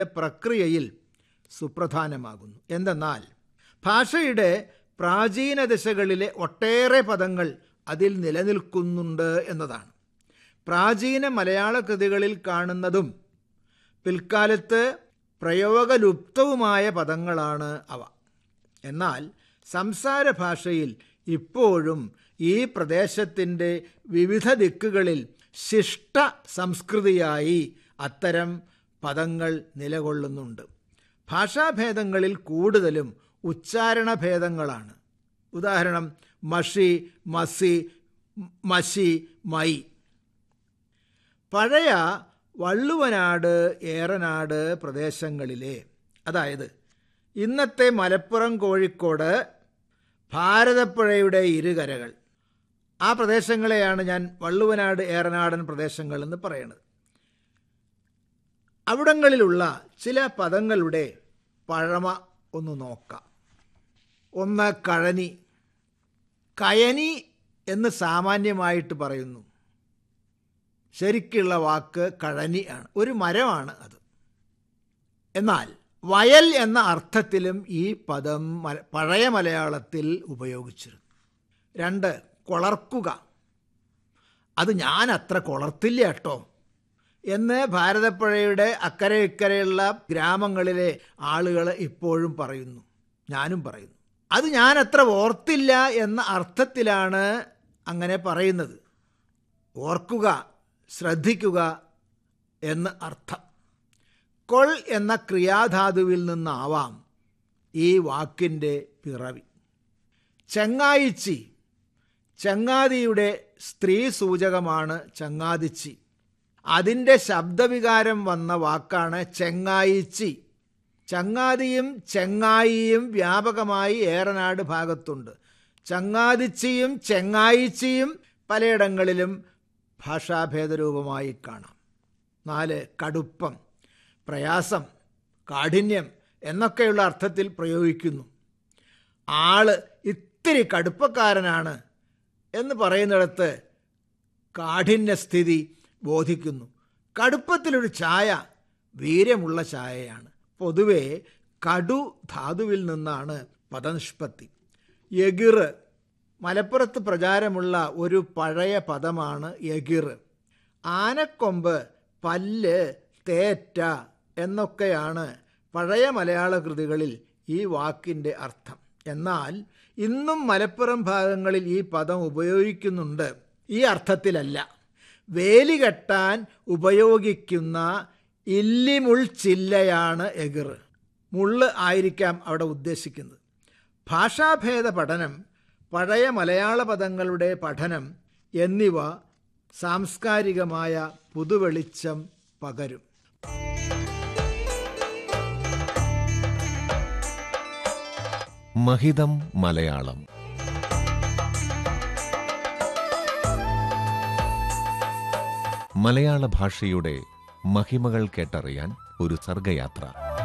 പ്രക്രിയയിൽ സുപ്രധാനമാകുന്നു എന്തെന്നാൽ ഭാഷയുടെ പ്രാചീന ദശകളിലെ ഒട്ടേറെ പദങ്ങൾ അതിൽ നിലനിൽക്കുന്നുണ്ട് എന്നതാണ് പ്രാചീന മലയാള കൃതികളിൽ കാണുന്നതും പിൽക്കാലത്ത് പ്രയോഗലുപ്തവുമായ പദങ്ങളാണ് അവ എന്നാൽ സംസാര ഭാഷയിൽ ഇപ്പോഴും ഈ പ്രദേശത്തിൻ്റെ വിവിധ ദിക്കുകളിൽ ശിഷ്ട സംസ്കൃതിയായി അത്തരം പദങ്ങൾ നിലകൊള്ളുന്നുണ്ട് ഭാഷാഭേദങ്ങളിൽ കൂടുതലും ഉച്ചാരണഭേദങ്ങളാണ് ഉദാഹരണം മഷി മസി മഷി മൈ പഴയ വള്ളുവനാട് ഏറനാട് പ്രദേശങ്ങളിലെ അതായത് ഇന്നത്തെ മലപ്പുറം കോഴിക്കോട് ഭാരതപ്പുഴയുടെ ഇരുകരകൾ ആ പ്രദേശങ്ങളെയാണ് ഞാൻ വള്ളുവനാട് ഏറനാടൻ പ്രദേശങ്ങൾ എന്ന് പറയുന്നത് അവിടങ്ങളിലുള്ള ചില പദങ്ങളുടെ പഴമ ഒന്ന് നോക്കാം ഒന്ന് കഴനി കയനി എന്ന് സാമാന്യമായിട്ട് പറയുന്നു ശരിക്കുള്ള വാക്ക് കഴനി ആണ് ഒരു മരമാണ് അത് എന്നാൽ വയൽ എന്ന അർത്ഥത്തിലും ഈ പദം മല- പഴയ മലയാളത്തിൽ ഉപയോഗിച്ചിരുന്നു രണ്ട് കൊളർക്കുക അത് ഞാൻ അത്ര കൊളർത്തില്ല കേട്ടോ എന്ന് ഭാരതപ്പുഴയുടെ അക്കരെ ഇക്കരെയുള്ള ഗ്രാമങ്ങളിലെ ആളുകൾ ഇപ്പോഴും പറയുന്നു ഞാനും പറയുന്നു അത് ഞാൻ അത്ര ഓർത്തില്ല എന്ന അർത്ഥത്തിലാണ് അങ്ങനെ പറയുന്നത് ഓർക്കുക ശ്രദ്ധിക്കുക എന്ന് അർത്ഥം കൊൾ എന്ന ക്രിയാധാതുവിൽ നിന്നാവാം ഈ വാക്കിൻ്റെ പിറവി ചങ്ങായിച്ചി ചങ്ങാതിയുടെ സ്ത്രീ സൂചകമാണ് ചങ്ങാതിച്ചി അതിൻ്റെ ശബ്ദവികാരം വന്ന വാക്കാണ് ചെങ്ങായിച്ചി ചങ്ങാതിയും ചെങ്ങായിയും വ്യാപകമായി ഏറനാട് ഭാഗത്തുണ്ട് ചങ്ങാതിച്ചിയും ചെങ്ങായിച്ചിയും പലയിടങ്ങളിലും ഭാഷാഭേദരൂപമായി കാണാം നാല് കടുപ്പം പ്രയാസം കാഠിന്യം എന്നൊക്കെയുള്ള അർത്ഥത്തിൽ പ്രയോഗിക്കുന്നു ആള് ഇത്തിരി കടുപ്പക്കാരനാണ് എന്ന് പറയുന്നിടത്ത് കാഠിന്യസ്ഥിതി ബോധിക്കുന്നു കടുപ്പത്തിലൊരു ചായ വീര്യമുള്ള ചായയാണ് പൊതുവെ കടു ധാതുവിൽ നിന്നാണ് പദനിഷ്പത്തി എകിർ മലപ്പുറത്ത് പ്രചാരമുള്ള ഒരു പഴയ പദമാണ് എകിർ ആനക്കൊമ്പ് പല്ല് തേറ്റ എന്നൊക്കെയാണ് പഴയ മലയാള കൃതികളിൽ ഈ വാക്കിൻ്റെ അർത്ഥം എന്നാൽ ഇന്നും മലപ്പുറം ഭാഗങ്ങളിൽ ഈ പദം ഉപയോഗിക്കുന്നുണ്ട് ഈ അർത്ഥത്തിലല്ല വേലി കെട്ടാൻ ഉപയോഗിക്കുന്ന ഇല്ലിമുൾ ചില്ലയാണ് എകിർ മുള്ള് ആയിരിക്കാം അവിടെ ഉദ്ദേശിക്കുന്നത് ഭാഷാഭേദ പഠനം പഴയ മലയാള പദങ്ങളുടെ പഠനം എന്നിവ സാംസ്കാരികമായ പുതുവെളിച്ചം പകരും മഹിതം മലയാളം മലയാള ഭാഷയുടെ മഹിമകൾ കേട്ടറിയാൻ ഒരു സർഗയാത്ര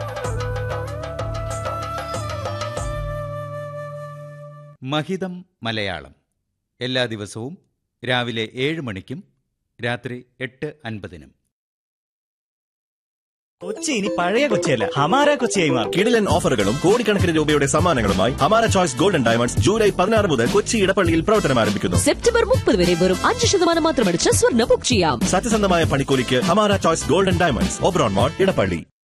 മഹിതം മലയാളം എല്ലാ ദിവസവും രാവിലെ ഏഴ് മണിക്കും രാത്രി എട്ട് അൻപതിനും കൊച്ചി ഇനി പഴയ കൊച്ചിയല്ല ഹമാര കൊച്ചിയായി മാറും കിടിലൻ ഓഫറുകളും കോടിക്കണക്കിന് രൂപയുടെ സമ്മാനങ്ങളുമായി ഹമാര ചോയ്സ് ഗോൾഡൻ ഡയമണ്ട്സ് ജൂലൈ പതിനാറ് മുതൽ കൊച്ചി ഇടപ്പള്ളിയിൽ പ്രവർത്തനം ആരംഭിക്കുന്നു സെപ്റ്റംബർ മുപ്പത് വരെ വെറും അഞ്ച് ശതമാനം മാത്രമടിച്ച് സ്വർണ്ണ ബുക്ക് ചെയ്യാം സത്യസന്ധമായ പണിക്കൂലിക്ക് Hamara choice golden diamonds Oberon mall Edappally